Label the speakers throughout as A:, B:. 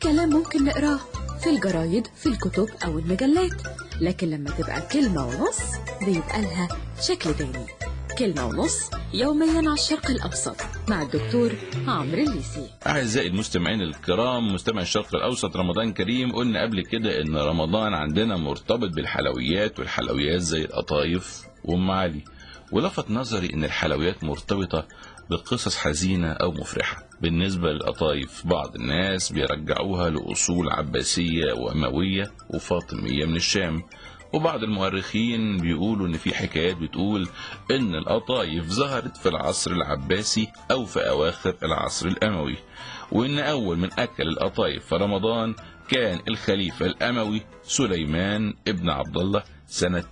A: كلام ممكن نقراه في الجرايد في الكتب أو المجلات لكن لما تبقى كلمة ونص بيبقى لها شكل تاني كلمة ونص يوميا على الشرق الأوسط مع الدكتور عمرو الليسي
B: أعزائي المستمعين الكرام مستمع الشرق الأوسط رمضان كريم قلنا قبل كده إن رمضان عندنا مرتبط بالحلويات والحلويات زي القطايف وأم علي ولفت نظري إن الحلويات مرتبطة بقصص حزينة أو مفرحة بالنسبة للقطايف بعض الناس بيرجعوها لأصول عباسية وأموية وفاطمية من الشام وبعض المؤرخين بيقولوا ان في حكايات بتقول ان القطايف ظهرت في العصر العباسي او في اواخر العصر الاموي وان اول من اكل القطايف في رمضان كان الخليفة الاموي سليمان ابن عبد الله سنة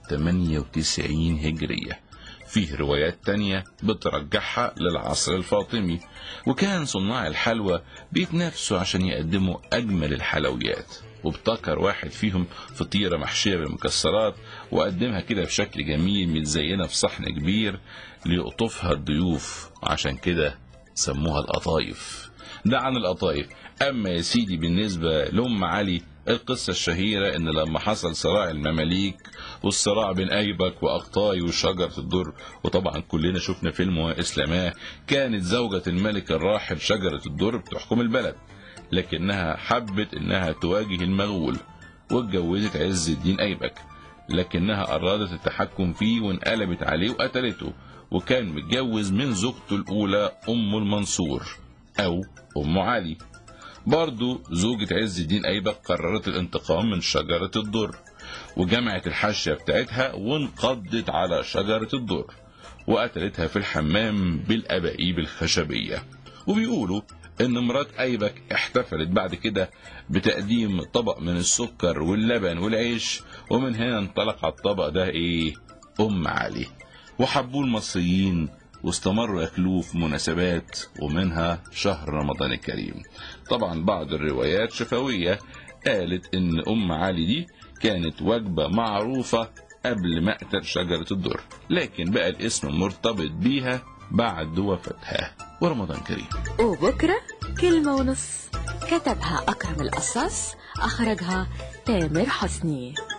B: 98 هجرية فيه روايات تانية بترجحها للعصر الفاطمي وكان صناع الحلوى بيتنافسوا عشان يقدموا أجمل الحلويات وابتكر واحد فيهم فطيرة محشية بالمكسرات وقدمها كده بشكل جميل متزينة في صحن كبير ليقطفها الضيوف عشان كده سموها القطايف ده عن القطايف أما يا سيدي بالنسبة لأم علي القصة الشهيرة إن لما حصل صراع المماليك والصراع بين أيبك وأقطاي وشجرة الدر وطبعا كلنا شفنا فيلم إسلاماه كانت زوجة الملك الراحل شجرة الدر بتحكم البلد لكنها حبت إنها تواجه المغول واتجوزت عز الدين أيبك لكنها أرادت التحكم فيه وانقلبت عليه وقتلته وكان متجوز من زوجته الأولى أم المنصور أو أم علي برضو زوجة عز الدين أيبك قررت الانتقام من شجرة الدر وجمعت الحاشية بتاعتها وانقضت على شجرة الدر وقتلتها في الحمام بالأبائيب الخشبية وبيقولوا إن مرات أيبك احتفلت بعد كده بتقديم طبق من السكر واللبن والعيش ومن هنا انطلق على الطبق ده إيه أم علي وحبوه المصريين واستمروا ياكلوه في مناسبات ومنها شهر رمضان الكريم طبعا بعض الروايات شفوية قالت ان ام علي دي كانت وجبة معروفة قبل مقتل شجرة الدر لكن بقى الاسم مرتبط بيها بعد وفاتها ورمضان كريم
A: وبكرة كلمة ونص كتبها أكرم القصاص أخرجها تامر حسني